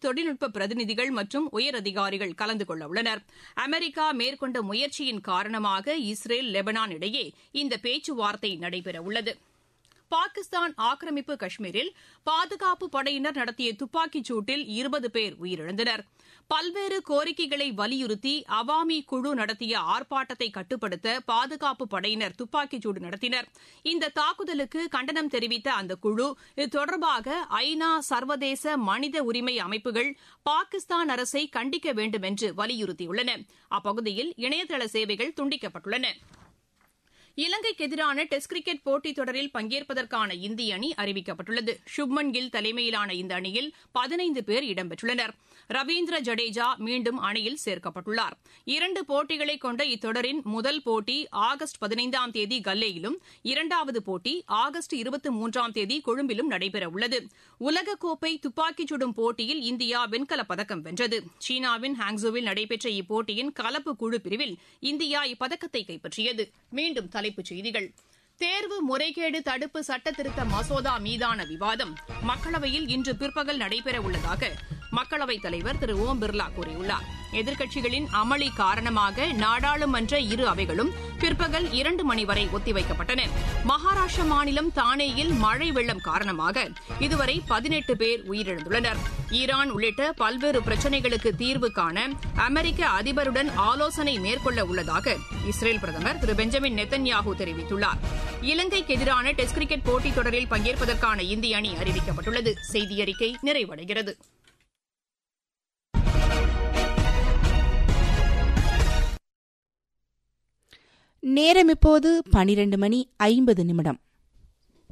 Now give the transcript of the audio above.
தொழில்நுட்ப பிரதிநிதிகள் மற்றும் உயரதிகாரிகள் கலந்து கொள்ள உள்ளனர் அமெரிக்கா மேற்கொண்ட முயற்சியின் காரணமாக இஸ்ரேல் லெபனான் இடையே இந்த பேச்சுவார்த்தை நடைபெறவுள்ளது பாகிஸ்தான் ஆக்கிரமிப்பு காஷ்மீரில் பாதுகாப்பு படையினர் நடத்திய துப்பாக்கிச் சூட்டில் இருபது பேர் உயிரிழந்தனர் பல்வேறு கோரிக்கைகளை வலியுறுத்தி அவாமி குழு நடத்திய ஆர்ப்பாட்டத்தை கட்டுப்படுத்த பாதுகாப்பு படையினர் துப்பாக்கிச்சூடு நடத்தினர் இந்த தாக்குதலுக்கு கண்டனம் தெரிவித்த அந்த குழு இது தொடர்பாக ஐநா சர்வதேச மனித உரிமை அமைப்புகள் பாகிஸ்தான் அரசை கண்டிக்க வேண்டும் என்று வலியுறுத்தியுள்ளன அப்பகுதியில் இணையதள சேவைகள் துண்டிக்கப்பட்டுள்ளன இலங்கைக்கு எதிரான டெஸ்ட் கிரிக்கெட் போட்டித் தொடரில் பங்கேற்பதற்கான இந்திய அணி அறிவிக்கப்பட்டுள்ளது சுப்மன் கில் தலைமையிலான இந்த அணியில் பதினைந்து பேர் இடம்பெற்றுள்ளனர் ரவீந்திர ஜடேஜா மீண்டும் அணியில் சேர்க்கப்பட்டுள்ளார் இரண்டு போட்டிகளை கொண்ட இத்தொடரின் முதல் போட்டி ஆகஸ்ட் பதினைந்தாம் தேதி கல்லேயிலும் இரண்டாவது போட்டி ஆகஸ்ட் இருபத்தி மூன்றாம் தேதி கொழும்பிலும் நடைபெறவுள்ளது உலகக்கோப்பை துப்பாக்கிச் சுடும் போட்டியில் இந்தியா வெண்கலப் பதக்கம் வென்றது சீனாவின் ஹாங்ஸோவில் நடைபெற்ற இப்போட்டியின் கலப்பு குழு பிரிவில் இந்தியா இப்பதக்கத்தை கைப்பற்றியது மீண்டும் தலைப்புச் செய்திகள் தேர்வு முறைகேடு தடுப்பு சட்டத்திருத்த மசோதா மீதான விவாதம் மக்களவையில் இன்று பிற்பகல் நடைபெறவுள்ளதாக மக்களவைத் தலைவர் திரு ஓம் பிர்லா கூறியுள்ளார் எதிர்க்கட்சிகளின் அமளி காரணமாக நாடாளுமன்ற இரு அவைகளும் பிற்பகல் இரண்டு மணி வரை ஒத்திவைக்கப்பட்டன மகாராஷ்டிர மாநிலம் தானேயில் மழை வெள்ளம் காரணமாக இதுவரை பதினெட்டு பேர் உயிரிழந்துள்ளனர் ஈரான் உள்ளிட்ட பல்வேறு பிரச்சினைகளுக்கு தீர்வு காண அமெரிக்க அதிபருடன் ஆலோசனை மேற்கொள்ள உள்ளதாக இஸ்ரேல் பிரதமர் திரு பெஞ்சமின் நெத்தன்யாகு தெரிவித்துள்ளார் இலங்கைக்கு எதிரான டெஸ்ட் கிரிக்கெட் போட்டித் தொடரில் பங்கேற்பதற்கான இந்திய அணி அறிவிக்கப்பட்டுள்ளது செய்தி அறிக்கை நிறைவடைகிறது நேரம் இப்போது பனிரெண்டு மணி ஐம்பது நிமிடம்